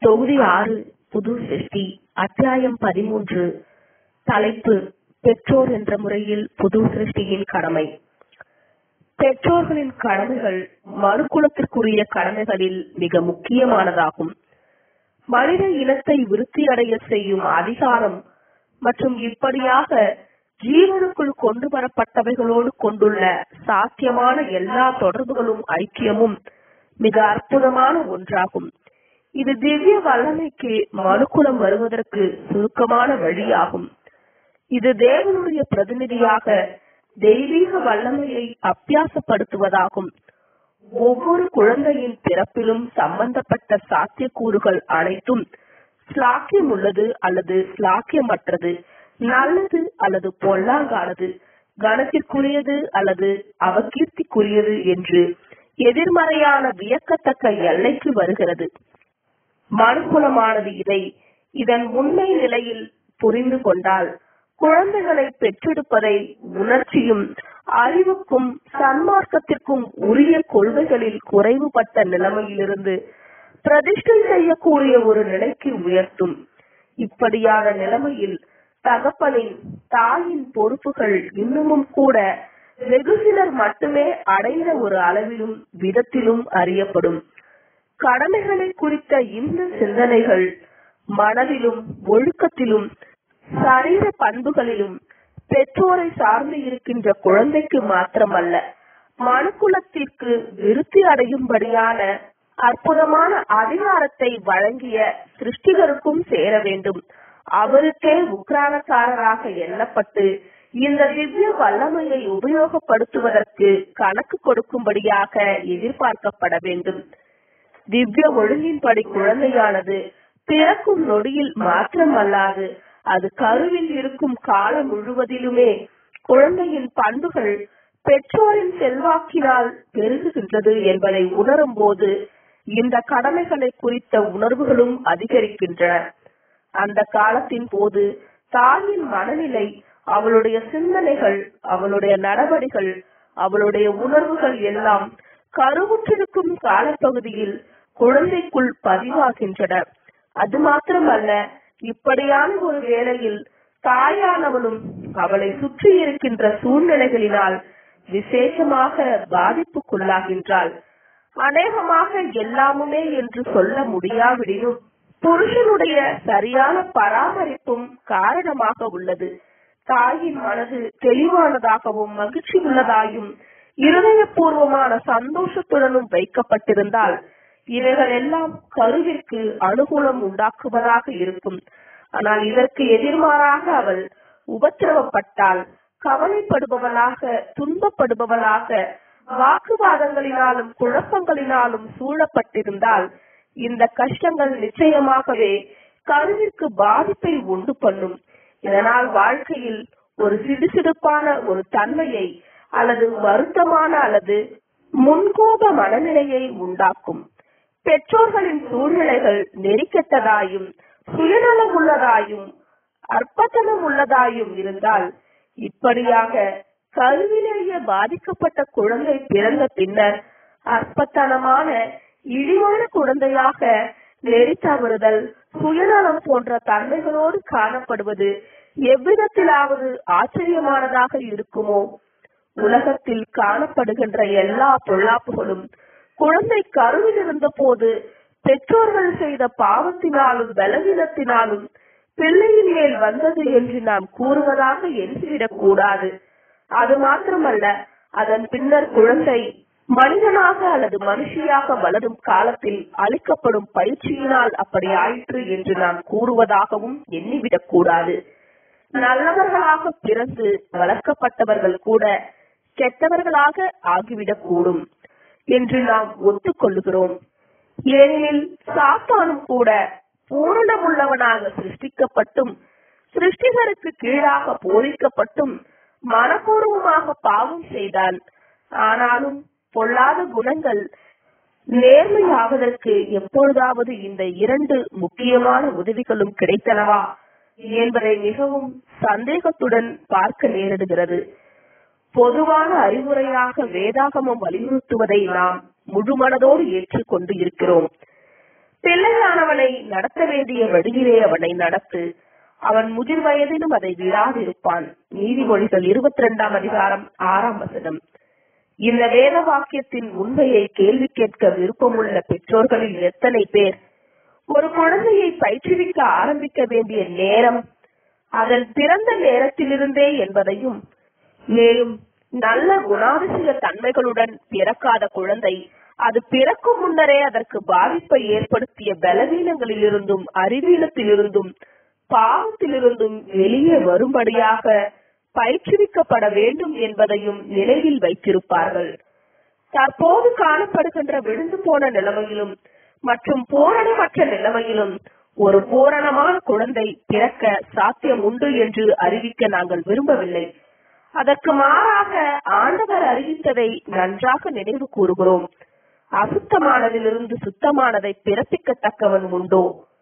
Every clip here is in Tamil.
தொகுதி ஆறு புது சிருஷ்டி அத்தியாயம் பதிமூன்று தலைப்பு பெற்றோர் என்ற முறையில் புது சிருஷ்டியின் கடமை பெற்றோர்களின் கடமைகள் மனுக்குலத்திற்குரிய கடமைகளில் மிக முக்கியமானதாகும் மனித இனத்தை விருத்தியடைய செய்யும் அதிகாரம் மற்றும் இப்படியாக ஜீவனுக்குள் கொண்டு வரப்பட்டவைகளோடு கொண்டுள்ள சாத்தியமான எல்லா தொடர்புகளும் ஐக்கியமும் மிக அற்புதமான ஒன்றாகும் இது திவ்ய வல்லமைக்கு மனுக்குலம் வருவதற்கு சுருக்கமான வழியாகும் இது தேவனுடைய பிரதிநிதியாக தெய்வீக வல்லமையை அப்பியாசப்படுத்துவதாகும் ஒவ்வொரு குழந்தையின் பிறப்பிலும் சம்பந்தப்பட்ட சாத்தியக்கூறுகள் அனைத்தும் ஸ்லாக்கியம் உள்ளது அல்லது ஸ்லாக்கியமற்றது நல்லது அல்லது பொல்லாங்கானது கனத்திற்குரியது அல்லது அவகீர்த்திக்குரியது என்று எதிர்மறையான வியக்கத்தக்க எல்லைக்கு வருகிறது மனுக்குலமானது இதை இதன் உண்மை நிலையில் புரிந்து கொண்டால் குழந்தைகளை பெற்றெடுப்பதை உணர்ச்சியும் அறிவுக்கும் சன்மார்க்கத்திற்கும் உரிய கொள்கைகளில் குறைவுபட்ட நிலைமையிலிருந்து பிரதிஷ்டை செய்யக்கூடிய ஒரு நிலைக்கு உயர்த்தும் இப்படியான நிலைமையில் தகப்பனின் தாயின் பொறுப்புகள் இன்னமும் கூட வெகு சிலர் மட்டுமே அடைந்த ஒரு அளவிலும் விதத்திலும் அறியப்படும் கடமைகளை குறித்த இந்த சிந்தனைகள் மனதிலும் ஒழுக்கத்திலும் சரீர பண்புகளிலும் பெற்றோரை சார்ந்து இருக்கின்ற குழந்தைக்கு மாத்திரமல்ல மனுக்குலத்திற்கு விருத்தி அடையும்படியான அற்புதமான அதிகாரத்தை வழங்கிய சிருஷ்டிகருக்கும் சேர வேண்டும் அவருக்கே உக்ரானக்காரராக எண்ணப்பட்டு இந்த திவ்ய வல்லமையை உபயோகப்படுத்துவதற்கு கணக்கு கொடுக்கும்படியாக எதிர்பார்க்கப்பட வேண்டும் திவ்ய ஒழுங்கின்படி குழந்தையானது பிறக்கும் நொடியில் மாற்றமல்லாது அது கருவில் இருக்கும் காலம் முழுவதிலுமே குழந்தையின் பண்புகள் பெற்றோரின் செல்வாக்கினால் பெருகுகின்றது என்பதை உணரும் போது இந்த கடமைகளை குறித்த உணர்வுகளும் அதிகரிக்கின்றன அந்த காலத்தின் போது தாயின் மனநிலை அவளுடைய சிந்தனைகள் அவளுடைய நடவடிகள் அவளுடைய உணர்வுகள் எல்லாம் கருவுற்றிருக்கும் காலப்பகுதியில் குழந்தைக்குள் பதிவாகின்றன அது மாத்திரமல்ல இப்படியான ஒரு வேளையில் தாயானவளும் அவளை சுற்றி இருக்கின்ற சூழ்நிலைகளினால் விசேஷமாக பாதிப்புக்குள்ளாகின்றாள் அநேகமாக எல்லாமுமே என்று சொல்ல முடியாவிடினும் புருஷனுடைய சரியான பராமரிப்பும் காரணமாக உள்ளது தாயின் மனது தெளிவானதாகவும் மகிழ்ச்சி உள்ளதாயும் இருதயபூர்வமான சந்தோஷத்துடனும் வைக்கப்பட்டிருந்தால் இவைகள் எல்லாம் கருவிற்கு அனுகூலம் உண்டாக்குவதாக இருக்கும் ஆனால் இதற்கு எதிர்மாறாக அவள் உபத்திரவப்பட்டால் கவலைப்படுபவளாக துன்பப்படுபவளாக வாக்குவாதங்களினாலும் குழப்பங்களினாலும் சூழப்பட்டிருந்தால் இந்த கஷ்டங்கள் நிச்சயமாகவே கருவிற்கு பாதிப்பை உண்டு பண்ணும் இதனால் வாழ்க்கையில் ஒரு சிடுசிடுப்பான ஒரு தன்மையை அல்லது வருத்தமான அல்லது முன்கோப மனநிலையை உண்டாக்கும் பெற்றோர்களின் சூழ்நிலைகள் நெறிக்கெட்டதாயும் சுயநலம் உள்ளதாயும் அற்பத்தனம் உள்ளதாயும் இருந்தால் இப்படியாக கருவிலேயே பாதிக்கப்பட்ட குழந்தை பிறந்த பின்னர் அற்பத்தனமான இழிவான குழந்தையாக நெறி தவறுதல் சுயநலம் போன்ற தன்மைகளோடு காணப்படுவது எவ்விதத்திலாவது ஆச்சரியமானதாக இருக்குமோ உலகத்தில் காணப்படுகின்ற எல்லா பொல்லாப்புகளும் குழந்தை கருவில் இருந்த போது பெற்றோர்கள் செய்த பாவத்தினாலும் பலவீனத்தினாலும் பிள்ளையின் மேல் வந்தது என்று நாம் கூறுவதாக எண்ணிவிடக் கூடாது அது மாத்திரமல்ல அதன் பின்னர் குழந்தை மனிதனாக அல்லது மனுஷியாக வளரும் காலத்தில் அளிக்கப்படும் பயிற்சியினால் அப்படி ஆயிற்று என்று நாம் கூறுவதாகவும் எண்ணிவிடக் கூடாது நல்லவர்களாக பிறந்து வளர்க்கப்பட்டவர்கள் கூட கெட்டவர்களாக ஆகிவிடக் கூடும் என்று நாம் ஒத்துக்கொள்ளுகிறோம் ஏனெனில் சாத்தானும் கூட பூரணமுள்ளவனாக சிருஷ்டிக்கப்பட்டும் சிருஷ்டிகருக்கு கீழாக போதிக்கப்பட்டும் மனப்பூர்வமாக பாவம் செய்தான் ஆனாலும் பொல்லாத குணங்கள் நேர்மையாவதற்கு எப்பொழுதாவது இந்த இரண்டு முக்கியமான உதவிகளும் கிடைத்தனவா என்பதை மிகவும் சந்தேகத்துடன் பார்க்க நேரிடுகிறது பொதுவான அறிவுரையாக வேதாகமம் வலியுறுத்துவதை நாம் முழுமனதோடு ஏற்றுக்கொண்டு இருக்கிறோம் பிள்ளையானவள் அவனை நடத்த வேண்டிய வழியிலே அவனை நடத்து அவன் முதிர் வயதிலும் அதை விடாதிருப்பான் நீதிமொழிகள் இருபத்தி இரண்டாம் அதிகாரம் ஆறாம் வசனம் இந்த வேத வாக்கியத்தின் உண்மையை கேள்வி கேட்க விருப்பமுள்ள பெற்றோர்களில் எத்தனை பேர் ஒரு குழந்தையை பயிற்றுவிக்க ஆரம்பிக்க வேண்டிய நேரம் அதன் பிறந்த நேரத்திலிருந்தே என்பதையும் மேலும் நல்ல குணாதிசய தன்மைகளுடன் பிறக்காத குழந்தை அது பிறக்கும் முன்னரே அதற்கு பாதிப்பை ஏற்படுத்திய பலவீனங்களிலிருந்தும் அறிவீனத்திலிருந்தும் பாவத்திலிருந்தும் வெளியே வரும்படியாக பயிற்றுவிக்கப்பட வேண்டும் என்பதையும் நினைவில் வைத்திருப்பார்கள் தற்போது காணப்படுகின்ற விழுந்து போன நிலைமையிலும் மற்றும் பூரணமற்ற நிலைமையிலும் ஒரு பூரணமான குழந்தை பிறக்க சாத்தியம் உண்டு என்று அறிவிக்க நாங்கள் விரும்பவில்லை அதற்கு மாறாக ஆண்டவர் அறிவித்ததை நன்றாக நினைவு கூறுகிறோம் அசுத்தமானதிலிருந்து சுத்தமானதை பிறப்பிக்கத்தக்கவன் உண்டோ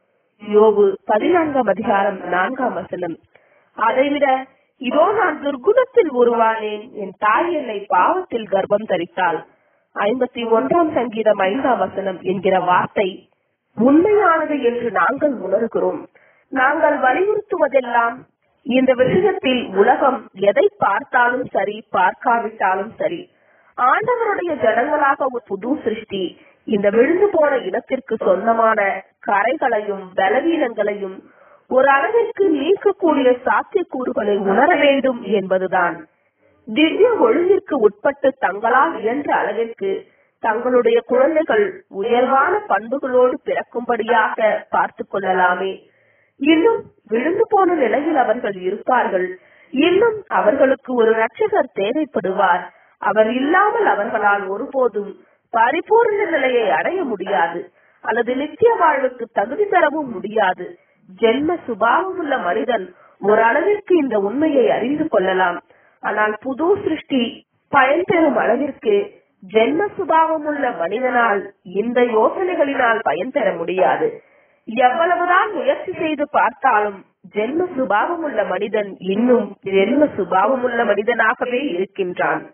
யோபு பதினான்காம் அதிகாரம் நான்காம் வசனம் அதைவிட இதோ நான் துர்குணத்தில் உருவானேன் என் தாய் என்னை பாவத்தில் கர்ப்பம் தரித்தாள் ஐம்பத்தி ஒன்றாம் சங்கீதம் ஐந்தாம் வசனம் என்கிற வார்த்தை உண்மையானது என்று நாங்கள் உணர்கிறோம் நாங்கள் வலியுறுத்துவதெல்லாம் இந்த விஷயத்தில் உலகம் எதை பார்த்தாலும் சரி பார்க்காவிட்டாலும் சரி ஆண்டவருடைய ஜனங்களாக ஒரு புது சிருஷ்டி இந்த விழுந்து போன இனத்திற்கு சொந்தமான கரைகளையும் பலவீனங்களையும் ஒரு அளவிற்கு நீக்கக்கூடிய சாத்தியக்கூறுகளை உணர வேண்டும் என்பதுதான் திவ்ய ஒழுங்கிற்கு உட்பட்டு தங்களால் இயன்ற அளவிற்கு தங்களுடைய குழந்தைகள் உயர்வான பண்புகளோடு பிறக்கும்படியாக பார்த்து கொள்ளலாமே இன்னும் விழுந்து போன நிலையில் அவர்கள் இருப்பார்கள் இன்னும் அவர்களுக்கு ஒரு ரட்சகர் தேவைப்படுவார் அவர் இல்லாமல் அவர்களால் ஒருபோதும் பரிபூர்ண நிலையை அடைய முடியாது அல்லது நித்திய வாழ்வுக்கு தகுதி பெறவும் முடியாது ஜென்ம சுபாவம் உள்ள மனிதன் ஒரு அளவிற்கு இந்த உண்மையை அறிந்து கொள்ளலாம் ஆனால் புது சிருஷ்டி பயன்பெறும் அளவிற்கு ஜென்ம சுபாவம் உள்ள மனிதனால் இந்த யோசனைகளினால் பயன் பெற முடியாது எவ்வளவுதான் முயற்சி செய்து பார்த்தாலும் ஜென்ம சுபாவம் உள்ள மனிதன் இன்னும் ஜென்ம சுபாவம் உள்ள மனிதனாகவே இருக்கின்றான்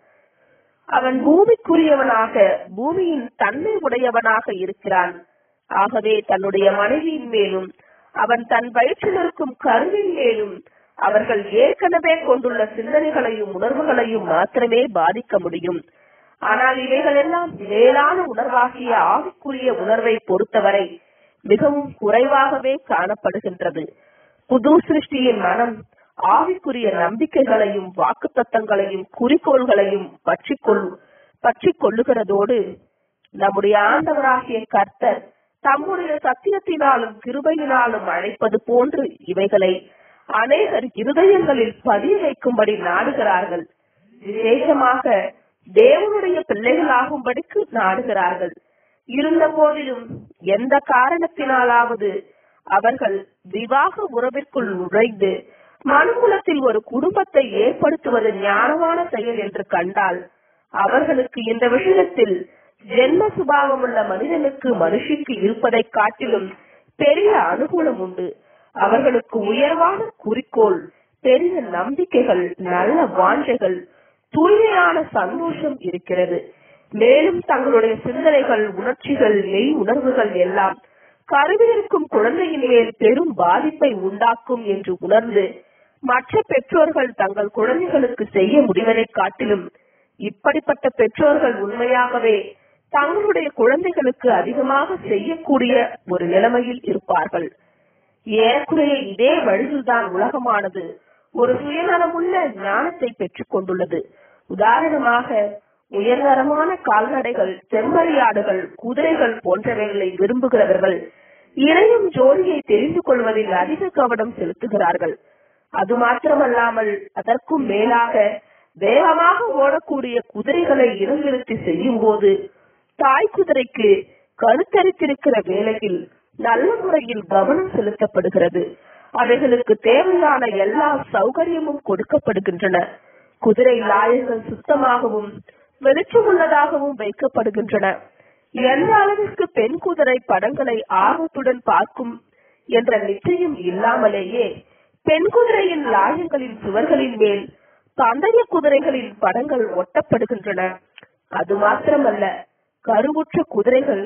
அவன் பூமிக்குரியவனாக பூமியின் தன்மை உடையவனாக இருக்கிறான் ஆகவே தன்னுடைய மனைவியின் மேலும் அவன் தன் வயிற்றில் இருக்கும் கருவின் மேலும் அவர்கள் ஏற்கனவே கொண்டுள்ள சிந்தனைகளையும் உணர்வுகளையும் மாத்திரமே பாதிக்க முடியும் ஆனால் இவைகள் எல்லாம் மேலான உணர்வாகிய ஆவிக்குரிய உணர்வை பொறுத்தவரை மிகவும் குறைவாகவே காணப்படுகின்றது புது சிருஷ்டியின் மனம் ஆவிக்குரிய நம்பிக்கைகளையும் வாக்குத்தத்தங்களையும் குறிக்கோள்களையும் பற்றி கொள் பற்றி கொள்ளுகிறதோடு நம்முடைய ஆண்டவராகிய கர்த்தர் தம்முடைய சத்தியத்தினாலும் கிருபையினாலும் அழைப்பது போன்று இவைகளை அநேகர் இருதயங்களில் பதிய வைக்கும்படி நாடுகிறார்கள் விசேஷமாக தேவனுடைய பிள்ளைகளாகும்படிக்கு நாடுகிறார்கள் இருந்த போதிலும் எந்த காரணத்தினாலாவது அவர்கள் விவாக உறவிற்குள் நுழைந்து மனுகுலத்தில் ஒரு குடும்பத்தை ஏற்படுத்துவது ஞானமான செயல் என்று கண்டால் அவர்களுக்கு இந்த விஷயத்தில் ஜென்ம சுபாவம் உள்ள மனிதனுக்கு மனுஷிக்கு இருப்பதை காட்டிலும் பெரிய அனுகூலம் உண்டு அவர்களுக்கு உயர்வான குறிக்கோள் பெரிய நம்பிக்கைகள் நல்ல வாஞ்சைகள் தூய்மையான சந்தோஷம் இருக்கிறது மேலும் தங்களுடைய சிந்தனைகள் உணர்ச்சிகள் மெய் உணர்வுகள் எல்லாம் கருவியிருக்கும் குழந்தையின் மேல் பெரும் பாதிப்பை உண்டாக்கும் என்று உணர்ந்து மற்ற பெற்றோர்கள் தங்கள் குழந்தைகளுக்கு செய்ய முடிவதை காட்டிலும் இப்படிப்பட்ட பெற்றோர்கள் உண்மையாகவே தங்களுடைய குழந்தைகளுக்கு அதிகமாக செய்யக்கூடிய ஒரு நிலைமையில் இருப்பார்கள் ஏறக்குறைய இதே வழியில்தான் உலகமானது ஒரு சுயநலமுள்ள ஞானத்தை பெற்றுக் கொண்டுள்ளது உதாரணமாக உயர்தரமான கால்நடைகள் செம்மறியாடுகள் குதிரைகள் போன்றவைகளை விரும்புகிறவர்கள் இணையும் ஜோடியை தெரிந்து கொள்வதில் அதிக கவனம் செலுத்துகிறார்கள் அது மாத்திரமல்லாமல் அதற்கும் மேலாக வேகமாக ஓடக்கூடிய குதிரைகளை இனநிறுத்தி செய்யும் போது தாய் குதிரைக்கு கருத்தரித்திருக்கிற வேளையில் நல்ல முறையில் கவனம் செலுத்தப்படுகிறது அவைகளுக்கு தேவையான எல்லா சௌகரியமும் கொடுக்கப்படுகின்றன குதிரை லாயங்கள் சுத்தமாகவும் வெளிச்சமுள்ளதாகவும் வைக்கப்படுகின்றன எந்த அளவிற்கு பெண் குதிரை படங்களை ஆர்வத்துடன் பார்க்கும் என்ற நிச்சயம் இல்லாமலேயே பெண் குதிரையின் லாயங்களின் சுவர்களின் மேல் பந்தய குதிரைகளின் படங்கள் ஒட்டப்படுகின்றன அது மாத்திரமல்ல கருவுற்ற குதிரைகள்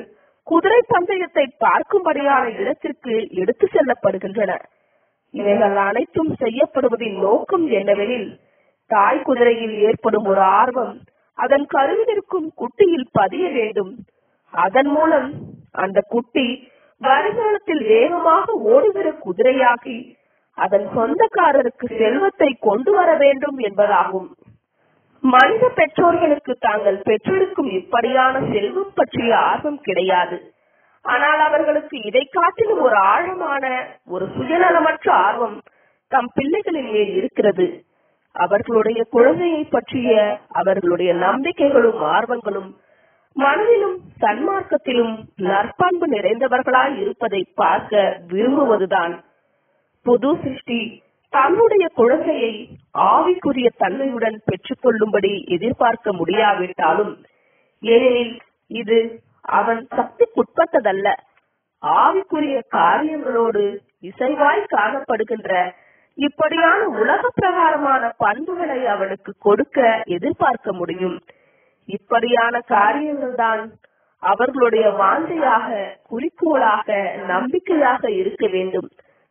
குதிரை பந்தயத்தை பார்க்கும்படியான இடத்திற்கு எடுத்து செல்லப்படுகின்றன இவைகள் அனைத்தும் செய்யப்படுவதின் நோக்கம் என்னவெனில் தாய் குதிரையில் ஏற்படும் ஒரு ஆர்வம் அதன் கருவில் இருக்கும் குட்டியில் பதிய வேண்டும் அதன் மூலம் அந்த குட்டி வருங்காலத்தில் வேகமாக ஓடுகிற குதிரையாகி அதன் சொந்தக்காரருக்கு செல்வத்தை கொண்டு வர வேண்டும் என்பதாகும் மனித பெற்றோர்களுக்கு தாங்கள் பெற்றெடுக்கும் இப்படியான செல்வம் பற்றிய ஆர்வம் கிடையாது ஆனால் அவர்களுக்கு இதை காட்டிலும் ஒரு ஆழமான ஒரு சுயநலமற்ற ஆர்வம் தம் பிள்ளைகளின் மேல் இருக்கிறது அவர்களுடைய குழந்தையை பற்றிய அவர்களுடைய நம்பிக்கைகளும் ஆர்வங்களும் மனதிலும் சன்மார்க்கத்திலும் நற்பண்பு நிறைந்தவர்களாய் இருப்பதை பார்க்க விரும்புவதுதான் புது சிருஷ்டி தன்னுடைய குழந்தையை ஆவிக்குரிய தன்மையுடன் பெற்றுக்கொள்ளும்படி எதிர்பார்க்க முடியாவிட்டாலும் ஏனெனில் இது அவன் சக்திக்குட்பட்டதல்ல ஆவிக்குரிய காரியங்களோடு இசைவாய் காணப்படுகின்ற இப்படியான உலக பிரகாரமான பண்புகளை அவனுக்கு கொடுக்க எதிர்பார்க்க முடியும் இப்படியான காரியங்கள் தான் அவர்களுடைய வாஞ்சையாக குறிக்கோளாக நம்பிக்கையாக இருக்க வேண்டும்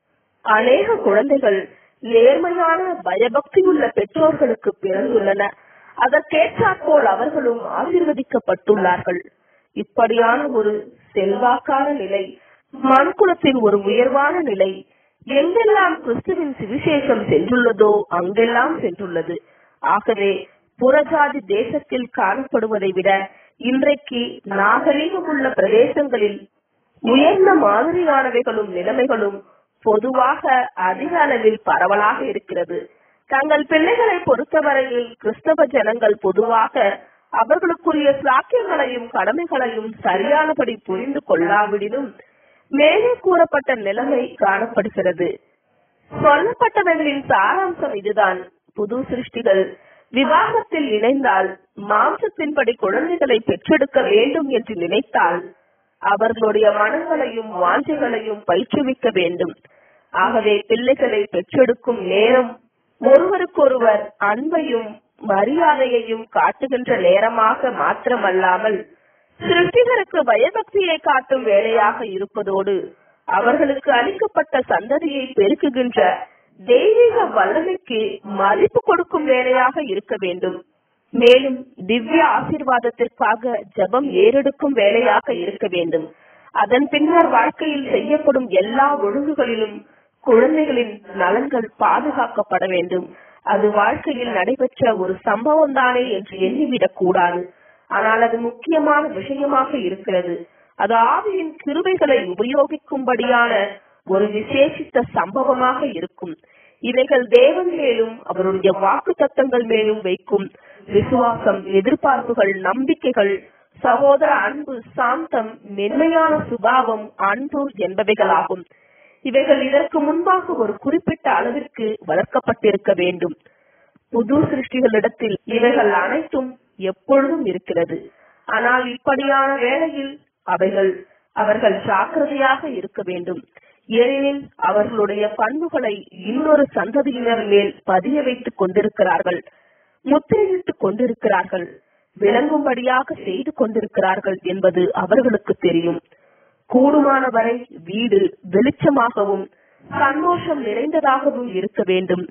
அநேக குழந்தைகள் நேர்மையான பயபக்தியுள்ள பெற்றோர்களுக்கு பிறந்துள்ளன அதற்கேற்றாற்போல் அவர்களும் ஆசீர்வதிக்கப்பட்டுள்ளார்கள் இப்படியான ஒரு செல்வாக்கான நிலை மனுக்குலத்தின் ஒரு உயர்வான நிலை எங்கெல்லாம் கிறிஸ்துவின் சுவிசேஷம் சென்றுள்ளதோ அங்கெல்லாம் சென்றுள்ளது ஆகவே புறஜாதி தேசத்தில் காணப்படுவதை விட இன்றைக்கு நாகரீகம் உள்ள பிரதேசங்களில் உயர்ந்த மாதிரியானவைகளும் நிலைமைகளும் பொதுவாக அதிக அளவில் பரவலாக இருக்கிறது தங்கள் பிள்ளைகளை பொறுத்தவரையில் கிறிஸ்தவ ஜனங்கள் பொதுவாக அவர்களுக்குரிய சாக்கியங்களையும் கடமைகளையும் சரியானபடி புரிந்து கொள்ளாவிடினும் மேலே கூறப்பட்ட நிலைமை காணப்படுகிறது சொல்லப்பட்டவர்களின் சாராம்சம் இதுதான் புது சிருஷ்டிகள் விவாகத்தில் இணைந்தால் மாம்சத்தின்படி குழந்தைகளை பெற்றெடுக்க வேண்டும் என்று நினைத்தால் அவர்களுடைய மனங்களையும் வாஞ்சைகளையும் பயிற்றுவிக்க வேண்டும் ஆகவே பிள்ளைகளை பெற்றெடுக்கும் நேரம் ஒருவருக்கொருவர் அன்பையும் மரியாதையையும் காட்டுகின்ற நேரமாக மாத்திரமல்லாமல் சிருஷ்டிகருக்கு பயபக்தியை காட்டும் வேலையாக இருப்பதோடு அவர்களுக்கு அளிக்கப்பட்ட சந்ததியை பெருக்குகின்ற தெய்வீக வல்லமைக்கு மதிப்பு கொடுக்கும் வேலையாக இருக்க வேண்டும் மேலும் திவ்ய ஆசீர்வாதத்திற்காக ஜெபம் ஏறெடுக்கும் வேலையாக இருக்க வேண்டும் அதன் பின்னர் வாழ்க்கையில் செய்யப்படும் எல்லா ஒழுங்குகளிலும் குழந்தைகளின் நலன்கள் பாதுகாக்கப்பட வேண்டும் அது வாழ்க்கையில் நடைபெற்ற ஒரு சம்பவம் தானே என்று எண்ணிவிடக் கூடாது ஆனால் அது முக்கியமான விஷயமாக இருக்கிறது அது ஆவியின் கிருபைகளை உபயோகிக்கும்படியான ஒரு விசேஷித்த சம்பவமாக இருக்கும் இவைகள் தேவன் மேலும் அவருடைய வாக்கு தத்தங்கள் மேலும் வைக்கும் விசுவாசம் எதிர்பார்ப்புகள் நம்பிக்கைகள் சகோதர அன்பு சாந்தம் மென்மையான சுபாவம் அன்பு என்பவைகளாகும் இவைகள் இதற்கு முன்பாக ஒரு குறிப்பிட்ட அளவிற்கு வளர்க்கப்பட்டிருக்க வேண்டும் புது சிருஷ்டிகளிடத்தில் இவைகள் அனைத்தும் எப்பொழுதும் இருக்கிறது ஆனால் இப்படியான வேளையில் அவைகள் அவர்கள் ஜாக்கிரதையாக இருக்க வேண்டும் ஏனெனில் அவர்களுடைய பண்புகளை இன்னொரு சந்ததியினர் மேல் பதிய வைத்துக் கொண்டிருக்கிறார்கள் முத்திரையிட்டுக் கொண்டிருக்கிறார்கள் விளங்கும்படியாக செய்து கொண்டிருக்கிறார்கள் என்பது அவர்களுக்கு தெரியும் கூடுமான வரை வீடு வெளிச்சமாகவும் சந்தோஷம் நிறைந்ததாகவும் இருக்க வேண்டும்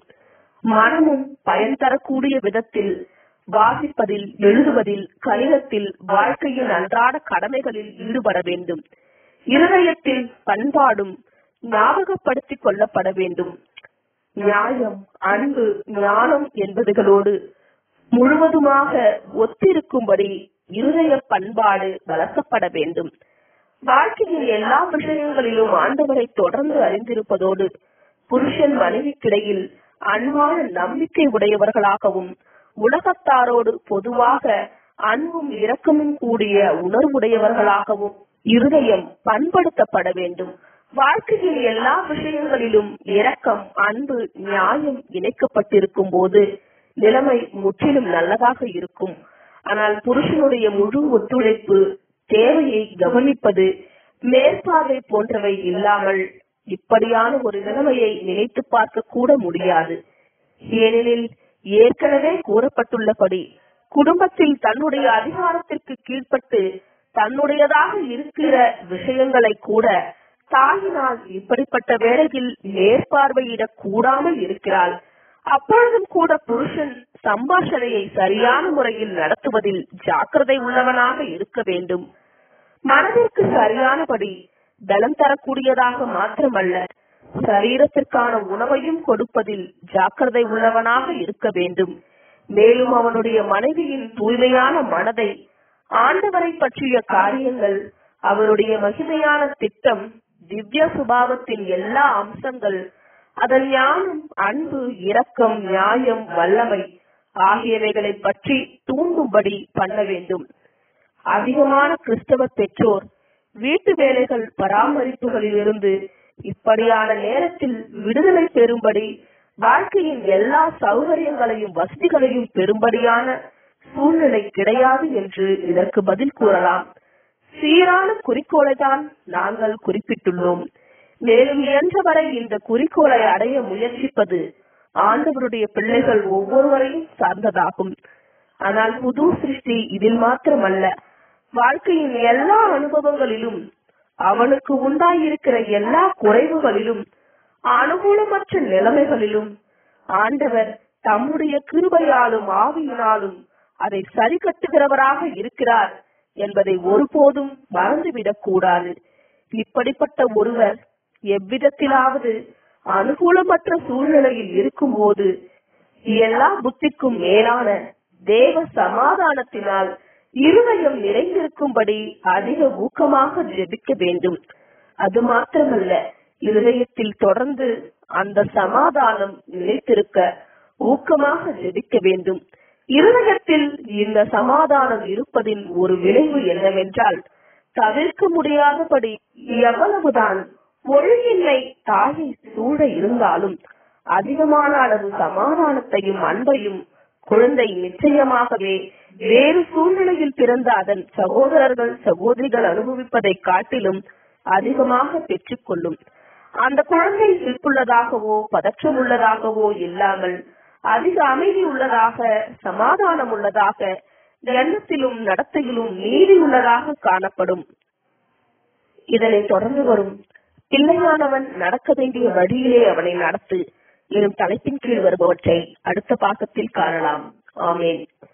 மனமும் பயன் தரக்கூடிய விதத்தில் வாசிப்பதில் எழுதுவதில் கணிதத்தில் வாழ்க்கையின் அன்றாட கடமைகளில் ஈடுபட வேண்டும் இருதயத்தில் பண்பாடும் ஞாபகப்படுத்திக் கொள்ளப்பட வேண்டும் நியாயம் அன்பு ஞானம் என்பதுகளோடு முழுவதுமாக ஒத்திருக்கும்படி இருதய பண்பாடு வளர்க்கப்பட வேண்டும் வாழ்க்கையின் எல்லா விஷயங்களிலும் ஆண்டவரை தொடர்ந்து அறிந்திருப்பதோடு புருஷன் மனைவிக்கிடையில் அன்பான நம்பிக்கை உடையவர்களாகவும் உலகத்தாரோடு பொதுவாக அன்பும் இரக்கமும் கூடிய உணர்வுடையவர்களாகவும் இருதயம் பண்படுத்தப்பட வேண்டும் வாழ்க்கையின் எல்லா விஷயங்களிலும் இரக்கம் அன்பு நியாயம் இணைக்கப்பட்டிருக்கும் போது நிலைமை முற்றிலும் நல்லதாக இருக்கும் ஆனால் புருஷனுடைய முழு ஒத்துழைப்பு தேவையை கவனிப்பது மேற்பார்வை போன்றவை இல்லாமல் இப்படியான ஒரு நிலைமையை நினைத்து பார்க்க கூட முடியாது ஏனெனில் ஏற்கனவே கூறப்பட்டுள்ளபடி குடும்பத்தில் தன்னுடைய அதிகாரத்திற்கு கீழ்ப்பட்டு தன்னுடையதாக இருக்கிற விஷயங்களை கூட தாயினால் இப்படிப்பட்ட வேளையில் மேற்பார்வையிடக் கூடாமல் இருக்கிறாள் அப்பொழுதும் கூட புருஷன் சம்பாஷணையை சரியான முறையில் நடத்துவதில் ஜாக்கிரதை உள்ளவனாக இருக்க வேண்டும் மனதிற்கு சரியானபடி பலம் தரக்கூடியதாக மாத்திரமல்ல சரீரத்திற்கான உணவையும் கொடுப்பதில் ஜாக்கிரதை உள்ளவனாக இருக்க வேண்டும் மேலும் அவனுடைய மனைவியின் தூய்மையான மனதை ஆண்டவரை பற்றிய காரியங்கள் அவருடைய மகிமையான திட்டம் திவ்ய சுபாவத்தின் எல்லா அம்சங்கள் அதன் ஞானம் அன்பு இரக்கம் நியாயம் வல்லமை ஆகியவைகளை பற்றி தூண்டும்படி பண்ண வேண்டும் அதிகமான கிறிஸ்தவ பெற்றோர் வீட்டு வேலைகள் பராமரிப்புகளிலிருந்து இப்படியான நேரத்தில் விடுதலை பெறும்படி வாழ்க்கையின் எல்லா சௌகரியங்களையும் வசதிகளையும் பெறும்படியான சூழ்நிலை கிடையாது என்று இதற்கு பதில் கூறலாம் சீரான குறிக்கோளை தான் நாங்கள் குறிப்பிட்டுள்ளோம் மேலும் இயன்றவரை இந்த குறிக்கோளை அடைய முயற்சிப்பது ஆண்டவருடைய பிள்ளைகள் ஒவ்வொருவரையும் சார்ந்ததாகும் ஆனால் புது சிருஷ்டி இதில் மாத்திரமல்ல வாழ்க்கையின் எல்லா அனுபவங்களிலும் அவனுக்கு உண்டாயிருக்கிற எல்லா குறைவுகளிலும் அனுகூலமற்ற நிலைமைகளிலும் ஆண்டவர் தம்முடைய கிருபையாலும் ஆவியினாலும் அதை சரி கட்டுகிறவராக இருக்கிறார் என்பதை ஒருபோதும் மறந்துவிடக் கூடாது இப்படிப்பட்ட ஒருவர் எவ்விதத்திலாவது அனுகூலமற்ற சூழ்நிலையில் இருக்கும்போது எல்லா புத்திக்கும் மேலான தேவ சமாதானத்தினால் இருதயம் நிறைந்திருக்கும்படி அதிக ஊக்கமாக ஜெபிக்க வேண்டும் அது மாத்திரமல்ல இருதயத்தில் தொடர்ந்து அந்த சமாதானம் நிலைத்திருக்க ஊக்கமாக ஜெபிக்க வேண்டும் இருதயத்தில் இந்த சமாதானம் இருப்பதின் ஒரு விளைவு என்னவென்றால் தவிர்க்க முடியாதபடி எவ்வளவுதான் மொழியின்மை தாயை சூழ இருந்தாலும் அதிகமான அளவு சமாதானத்தையும் அன்பையும் குழந்தை நிச்சயமாகவே வேறு சூழ்நிலையில் பிறந்த அதன் சகோதரர்கள் சகோதரிகள் அனுபவிப்பதை காட்டிலும் அதிகமாக பெற்றுக்கொள்ளும் அந்த குழந்தை சிற்புள்ளதாகவோ பதற்றம் உள்ளதாகவோ இல்லாமல் அதிக அமைதி உள்ளதாக சமாதானம் உள்ளதாக எண்ணத்திலும் நடத்தையிலும் நீதி உள்ளதாக காணப்படும் இதனை தொடர்ந்து வரும் பிள்ளையானவன் நடக்க வேண்டிய வழியிலே அவனை நடத்து எனும் தலைப்பின் கீழ் வருபவற்றை அடுத்த பாகத்தில் காணலாம் ஆமேன்